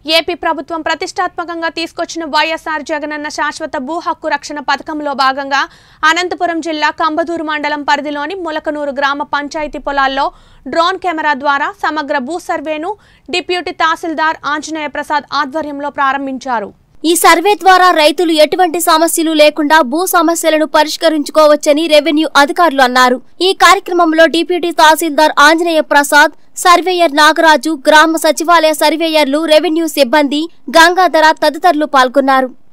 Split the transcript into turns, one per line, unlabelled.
AP ప్రభుత్వం ప్రతిష్టాత్మకంగా తీసుకొచ్చిన వైఎస్ఆర్ జగనన్న శాశ్వత భూ హక్కు రక్షణ పథకంలో భాగంగా అనంతపురం జిల్లా కంబదూరు మండలం పరిధిలోని ములకనూరు గ్రామ పంచాయతీ పొలాల్లో డ్రోన్ కెమెరా ద్వారా సమగ్ర భూ సర్వేను డిప్యూటీ తహసీల్దార్ ఆంజనేయ ప్రసాద్ ఆధ్వర్యంలో ప్రారంభించారు
ఈ సర్వే ద్వారా రైతులు ఎటువంటి సమస్యలు లేకుండా భూ సమస్యలను పరిష్కరించుకోవచ్చని రెవెన్యూ అధికారులు అన్నారు ఈ కార్యక్రమంలో డిప్యూటీ తహసీల్దార్ ఆంజనేయ ప్రసాద్ సర్వేయర్ నాగరాజు గ్రామ సచివాలయ సర్వేయర్లు రెవెన్యూ సిబ్బంది గంగాధర తదితరులు పాల్గొన్నారు